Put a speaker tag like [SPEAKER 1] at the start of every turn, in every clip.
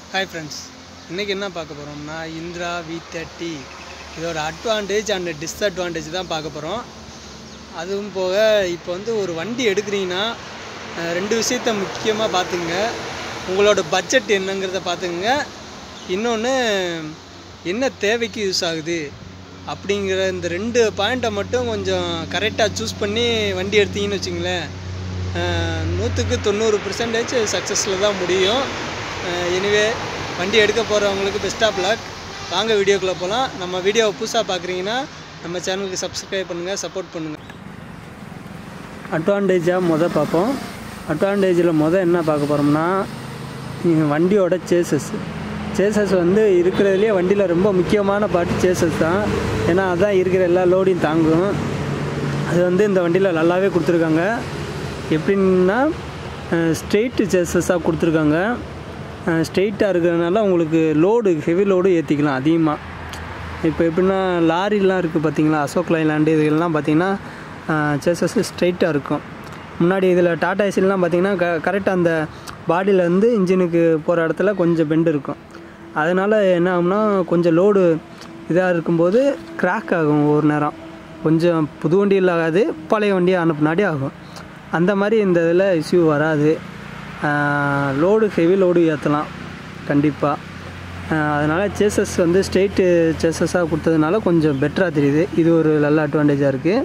[SPEAKER 1] hi friends இன்றைக்கி என்ன பார்க்க போகிறோம்னா இந்திரா வி தேர்ட்டி இதோட அட்வான்டேஜ் அண்ட் டிஸ்அட்வான்டேஜ் தான் பார்க்க போகிறோம் அதுவும் போக இப்போ வந்து ஒரு வண்டி எடுக்கிறீங்கன்னா அஹ், ரெண்டு விஷயத்த முக்கியமாக பார்த்துங்க உங்களோட பட்ஜெட் என்னங்கிறத பார்த்துங்க இன்னொன்று என்ன தேவைக்கு யூஸ் ஆகுது அப்படிங்கிற இந்த ரெண்டு பாயிண்ட்டை மட்டும் கொஞ்சம் கரெக்டாக சூஸ் பண்ணி வண்டி எடுத்தீங்கன்னு வச்சுங்களேன் அஹ், நூற்றுக்கு தொண்ணூறு பர்சன்டேஜ் சக்ஸஸில் தான் முடியும் எனிவே வண்டி எடுக்க போகிறவங்களுக்கு பெஸ்ட் ஆஃப் லக் வாங்க வீடியோக்குள்ளே போகலாம் நம்ம வீடியோவை புதுசாக பார்க்குறீங்கன்னா நம்ம சேனலுக்கு சப்ஸ்கிரைப் பண்ணுங்கள் சப்போர்ட் பண்ணுங்கள் அட்வான்டேஜாக மொதல் பார்ப்போம் அட்வான்டேஜில் மொதல் என்ன பார்க்க போகிறோம்னா வண்டியோட சேசஸ் சேசஸ் வந்து இருக்கிறதுலே வண்டியில் ரொம்ப முக்கியமான பார்ட் சேசஸ் தான் ஏன்னா அதான் இருக்கிற எல்லா லோடையும் தாங்கும் அது வந்து இந்த வண்டியில் நல்லாவே கொடுத்துருக்காங்க எப்படின்னா ஸ்ட்ரெயிட்டு சேசஸாக கொடுத்துருக்காங்க ஸ்ட்ரெயிட்டாக இருக்கிறதுனால உங்களுக்கு லோடு ஹெவி லோடு ஏற்றிக்கலாம் அதிகமாக இப்போ எப்படின்னா லாரிலாம் இருக்குது பார்த்தீங்களா அசோக் லைலாண்டு இதெல்லாம் பார்த்தீங்கன்னா சேசஸ் ஸ்ட்ரெயிட்டாக இருக்கும் முன்னாடி இதில் டாடா ஏசிலாம் பார்த்தீங்கன்னா க கரெக்டாக அந்த பாடியிலேருந்து இன்ஜினுக்கு போகிற இடத்துல கொஞ்சம் பெண்டு இருக்கும் அதனால் என்ன ஆகும்னா கொஞ்சம் லோடு இதாக இருக்கும்போது கிராக் ஆகும் ஒரு நேரம் கொஞ்சம் புது வண்டியில் ஆகாது பழைய வண்டி அனுப்புனாடி ஆகும் அந்த மாதிரி இந்த இதில் இஷ்யூ வராது லோடு ஹெவி லோடு ஏற்றலாம் கண்டிப்பாக அதனால் சேசஸ் வந்து ஸ்ட்ரெயிட்டு சேசஸாக கொடுத்ததுனால கொஞ்சம் பெட்டராக தெரியுது இது ஒரு நல்ல அட்வான்டேஜாக இருக்குது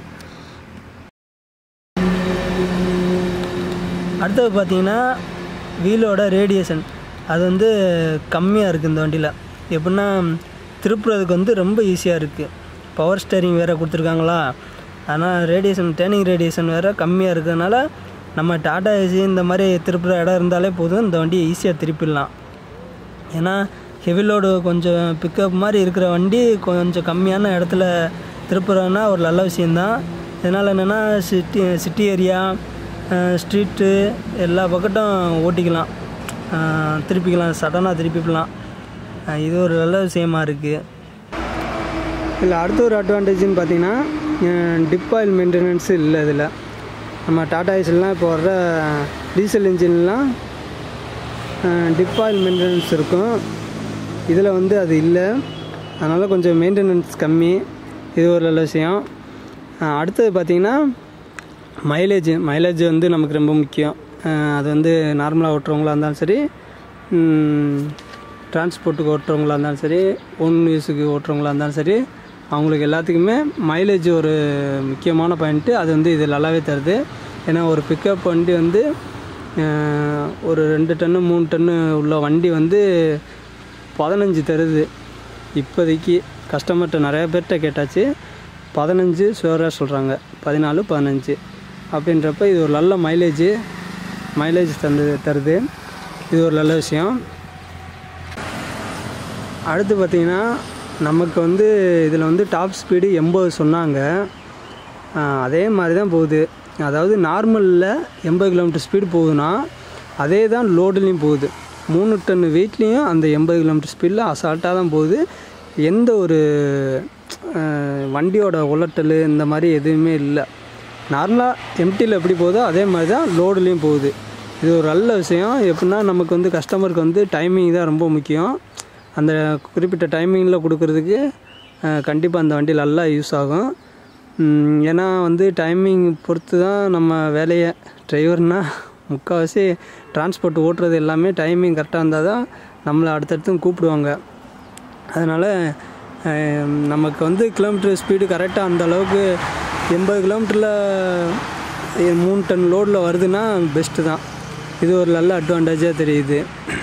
[SPEAKER 1] அடுத்தது பார்த்தீங்கன்னா வீலோட ரேடியேஷன் அது வந்து கம்மியாக இருக்குது இந்த வண்டியில் எப்படின்னா திருப்புறதுக்கு வந்து ரொம்ப ஈஸியாக இருக்குது பவர் ஸ்டேரிங் வேறு கொடுத்துருக்காங்களா ஆனால் ரேடியேஷன் டேர்னிங் ரேடியேஷன் வேறு கம்மியாக இருக்கிறதுனால நம்ம டாடா ஏசி இந்த மாதிரி திருப்புற இடம் இருந்தாலே போதும் இந்த வண்டியை ஈஸியாக திருப்பிடலாம் ஏன்னா ஹெவி லோடு கொஞ்சம் பிக்கப் மாதிரி இருக்கிற வண்டி கொஞ்சம் கம்மியான இடத்துல திருப்புறதுனா ஒரு நல்ல விஷயந்தான் இதனால் என்னென்னா சிட்டி சிட்டி ஏரியா ஸ்ட்ரீட்டு எல்லா பக்கட்டும் ஓட்டிக்கலாம் அஹ், திருப்பிக்கலாம் சடனாக திருப்பிக்கலாம் அஹ், இது ஒரு நல்ல விஷயமா இருக்குது இதில் அடுத்த ஒரு அட்வான்டேஜ்னு பார்த்தீங்கன்னா டிப் ஆயில் மெயின்டெனன்ஸ் இல்லை இதில் நம்ம டாடா ஏசிலாம் இப்போ வர்ற டீசல் இன்ஜின்லாம் டிப் ஆயில் மெயின்டெனன்ஸ் இருக்கும் இதில் வந்து அது இல்லை அதனால் கொஞ்சம் மெயின்டெனன்ஸ் கம்மி இது ஒரு நல்ல விஷயம் அஹ் அடுத்தது பார்த்திங்கன்னா மைலேஜ் மைலேஜ் வந்து நமக்கு ரொம்ப முக்கியம் அஹ் அது வந்து நார்மலாக ஓட்டுறவங்களா இருந்தாலும் சரி டிரான்ஸ்போர்ட்டுக்கு ஓட்டுறவங்களா இருந்தாலும் சரி ஒன் யூஸுக்கு ஓட்டுறவங்களா இருந்தாலும் சரி அவங்களுக்கு எல்லாத்துக்குமே மைலேஜ் ஒரு முக்கியமான பாயிண்ட்டு அது வந்து இது நல்லாவே தருது ஏன்னா ஒரு பிக்கப் வண்டி வந்து அஹ், ஒரு ரெண்டு டன்னு மூணு டன்னு உள்ள வண்டி வந்து பதினஞ்சு தருது இப்போதைக்கு கஸ்டமர்கிட்ட நிறைய பேர்கிட்ட கேட்டாச்சு பதினஞ்சு ஷுவராக சொல்கிறாங்க பதினாலு பதினஞ்சு அப்படின்றப்ப இது ஒரு நல்ல மைலேஜ் மைலேஜ் தந்து தருது இது ஒரு நல்ல விஷயம் அடுத்து பார்த்திங்கன்னா நமக்கு வந்து இதில் வந்து டாப் ஸ்பீடு எண்பது சொன்னாங்க ஆஹ் அதே மாதிரி தான் போகுது அதாவது நார்மலில் எண்பது கிலோமீட்டர் ஸ்பீடு போகுதுன்னா அதே தான் லோடுலேயும் போகுது மூணு டன் வெயிட்லேயும் அந்த எண்பது கிலோமீட்டர் ஸ்பீடில் அசால்ட்டாக தான் போகுது எந்த ஒரு ஆஹ் வண்டியோட உலட்டல் இந்த மாதிரி எதுவுமே இல்லை நார்மலாக எம்டியில் எப்படி போகுதோ அதே மாதிரி தான் லோடுலேயும் போகுது இது ஒரு நல்ல விஷயம் எப்படின்னா நமக்கு வந்து கஸ்டமருக்கு வந்து டைமிங் தான் ரொம்ப முக்கியம் அந்த குறிப்பிட்ட டைமிங்கில் கொடுக்கறதுக்கு கண்டிப்பாக அந்த வண்டி நல்லா யூஸ் ஆகும் உம், ஏன்னா வந்து டைமிங் பொறுத்து தான் நம்ம வேலையை டிரைவர்னால் முக்கால்வாசி டிரான்ஸ்போர்ட் ஓட்டுறது எல்லாமே டைமிங் கரெக்டாக இருந்தால் தான் நம்மளை அடுத்தடுத்து கூப்பிடுவாங்க அதனால் நமக்கு வந்து கிலோமீட்டர் ஸ்பீடு கரெக்டாக அந்த அளவுக்கு எண்பது கிலோமீட்டரில் மூணு டன் லோடில் வருதுன்னா பெஸ்ட்டு தான் இது ஒரு நல்ல அட்வான்டேஜாக தெரியுது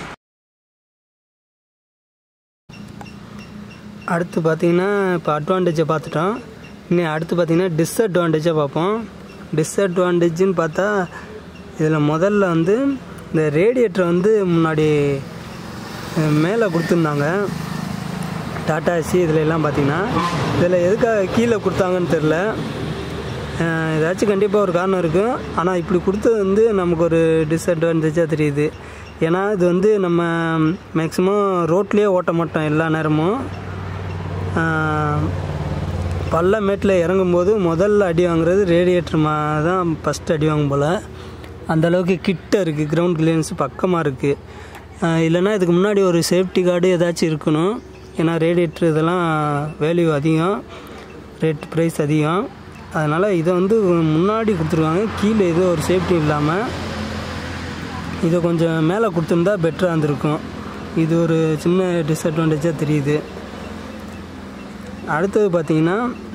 [SPEAKER 1] அடுத்து பார்த்தீங்கன்னா இப்போ அட்வான்டேஜை பார்த்துட்டோம் இன்னும் அடுத்து பார்த்தீங்கன்னா டிஸ்அட்வான்டேஜை பார்ப்போம் டிஸ்அட்வான்டேஜ்னு பார்த்தா இதில் முதல்ல வந்து இந்த ரேடியேட்டர் வந்து முன்னாடி அஹ், மேலே கொடுத்துருந்தாங்க டாடா ஏசி இதில் எல்லாம் பார்த்தீங்கன்னா இதில் எதுக்காக கீழே கொடுத்தாங்கன்னு தெரில அஹ், ஏதாச்சும் கண்டிப்பாக ஒரு காரணம் இருக்கும் ஆனால் இப்படி கொடுத்தது வந்து நமக்கு ஒரு டிஸ்அட்வான்டேஜாக தெரியுது ஏன்னா இது வந்து நம்ம மேக்ஸிமம் ரோட்லேயே ஓட்ட மாட்டோம் எல்லா நேரமும் ஆஹ், பள்ள மேட்டில் இறங்கும்போது முதல்ல அடி வாங்குறது ரேடியேட்டர் மா தான் ஃபஸ்ட்டு அடி வாங்கும் போல் அந்தளவுக்கு கிட்ட இருக்குது கிரவுண்ட் கிளியரன்ஸ் பக்கமாக இருக்குது அஹ் இல்லைன்னா இதுக்கு முன்னாடி ஒரு சேஃப்டி கார்டு ஏதாச்சும் இருக்கணும் ஏன்னா ரேடியேட்டர் இதெல்லாம் வேல்யூ அதிகம் ரேட் ப்ரைஸ் அதிகம் அதனால் இதை வந்து முன்னாடி கொடுத்துருக்காங்க கீழே ஏதோ ஒரு சேஃப்டி இல்லாமல் இதை கொஞ்சம் மேலே கொடுத்துருந்தா பெட்டராக இருந்திருக்கும் இது ஒரு சின்ன டிஸ்அட்வான்டேஜாக தெரியுது அடுத்தது பார்த்தீங்கன்னா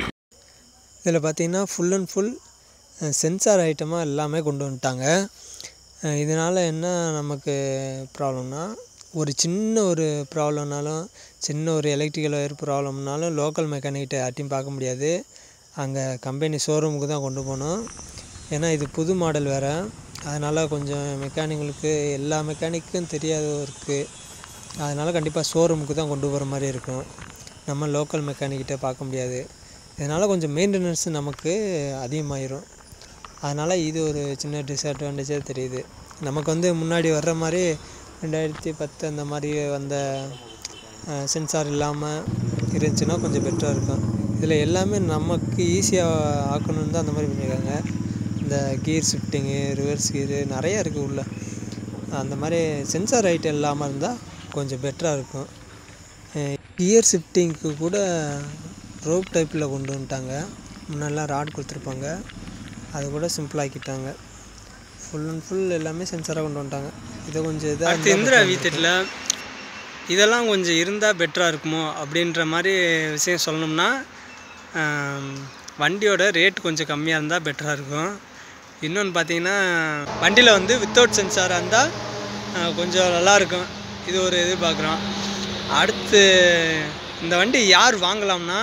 [SPEAKER 2] இதில் பார்த்தீங்கன்னா ஃபுல் அண்ட் ஃபுல் சென்சார் ஐட்டமாக எல்லாமே கொண்டு வந்துட்டாங்க இதனால் என்ன நமக்கு ப்ராப்ளம்னா ஒரு சின்ன ஒரு ப்ராப்ளம்னாலும் சின்ன ஒரு எலக்ட்ரிக்கல் ஒயர் ப்ராப்ளம்னாலும் லோக்கல் மெக்கானிக்கிட்ட யார்ட்டையும் பார்க்க முடியாது அங்கே கம்பெனி ஷோரூமுக்கு தான் கொண்டு போகணும் ஏன்னா இது புது மாடல் வேறு அதனால் கொஞ்சம் மெக்கானிங்களுக்கு எல்லா மெக்கானிக்கும் தெரியாத இருக்குது அதனால் கண்டிப்பாக ஷோரூமுக்கு தான் கொண்டு போகிற மாதிரி இருக்கும் நம்ம லோக்கல் மெக்கானிக்கிட்ட பார்க்க முடியாது இதனால் கொஞ்சம் மெயின்டெனன்ஸ் நமக்கு அதிகமாயிரும் அதனால் இது ஒரு சின்ன டிஸ்அட்வான்டேஜாக தெரியுது நமக்கு வந்து முன்னாடி வர்ற மாதிரி ரெண்டாயிரத்தி பத்து அந்த மாதிரி வந்த சென்சார் இல்லாமல் இருந்துச்சுன்னா கொஞ்சம் பெட்டராக இருக்கும் இதில் எல்லாமே நமக்கு ஈஸியாக ஆக்கணும்னு தான் அந்த மாதிரி பண்ணியிருக்காங்க இந்த கீர் ஷிஃப்டிங்கு ரிவர்ஸ் கீரு நிறைய இருக்குது உள்ள அந்த மாதிரி சென்சார் ஐட்டம் இல்லாமல் இருந்தால் கொஞ்சம் பெட்டராக இருக்கும் கியர் ஷிஃப்டிங்க்கு கூட ரோப் டைப்பில் கொண்டு வந்துட்டாங்க முன்னெல்லாம் ராட் கொடுத்துருப்பாங்க அது கூட சிம்பிளாக்கிட்டாங்க ஃபுல் அண்ட் ஃபுல் எல்லாமே சென்சாராக கொண்டு வந்துட்டாங்க இதை கொஞ்சம்
[SPEAKER 1] அடுத்து
[SPEAKER 2] இதாக
[SPEAKER 1] இந்திரா வீத்தெட்டில் இதெல்லாம் கொஞ்சம் இருந்தால் பெட்டராக இருக்குமோ அப்படின்ற மாதிரி விஷயம் சொல்லணும்னா ஆம், வண்டியோட ரேட் கொஞ்சம் கம்மியாக இருந்தால் பெட்டராக இருக்கும் இன்னொன்று பார்த்தீங்கன்னா வண்டியில் வந்து வித்தவுட் சென்சாராக இருந்தால் கொஞ்சம் நல்லாயிருக்கும் இது ஒரு எதிர்பார்க்குறோம் அடுத்து இந்த வண்டி யார் வாங்கலாம்னா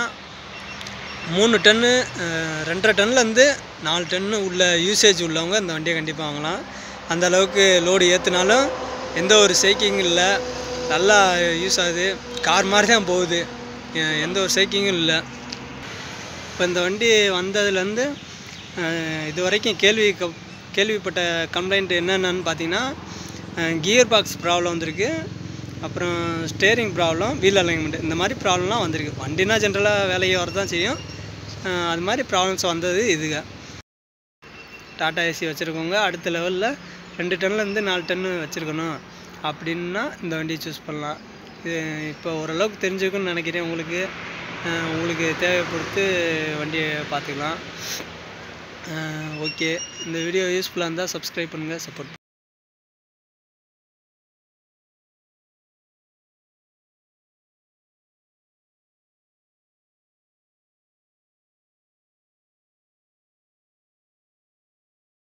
[SPEAKER 1] மூணு டன்னு அஹ், ரெண்டரை டன்லேருந்து நாலு டன்னு உள்ள யூசேஜ் உள்ளவங்க இந்த வண்டியை கண்டிப்பாக வாங்கலாம் அந்த அளவுக்கு லோடு ஏற்றுனாலும் எந்த ஒரு ஷேக்கிங்கும் இல்லை நல்லா யூஸ் ஆகுது கார் மாதிரி தான் போகுது எ- எந்த ஒரு ஷேக்கிங்கும் இல்லை இப்போ இந்த வண்டி வந்ததுலேருந்து அஹ், இது வரைக்கும் கேள்வி க- கேள்விப்பட்ட கம்ப்ளைண்ட் என்னென்னு பார்த்தீங்கன்னா கியர் பாக்ஸ் ப்ராப்ளம் வந்திருக்கு அப்புறம் ஸ்டேரிங் ப்ராப்ளம் வீல் அலைன்மெண்ட் இந்த மாதிரி ப்ராப்ளம்லாம் வந்திருக்கு வண்டினா ஜென்ரலாக வேலையை வரதான் செய்யும் அஹ், அது மாதிரி ப்ராப்ளம்ஸ் வந்தது இதுங்க டாடா ஏசி வச்சுருக்கவங்க அடுத்த லெவலில் ரெண்டு டன்லேருந்து நாலு டன்னு வச்சுருக்கணும் அப்படின்னா இந்த வண்டியை சூஸ் பண்ணலாம் இது இப்போ ஓரளவுக்கு தெரிஞ்சிருக்குன்னு நினைக்கிறேன் உங்களுக்கு அஹ் உங்களுக்கு தேவைப்படுத்து வண்டியை பார்த்துக்கலாம் ஓகே இந்த வீடியோ யூஸ்ஃபுல்லாக இருந்தால் சப்ஸ்கிரைப் பண்ணுங்கள் சப்போர்ட்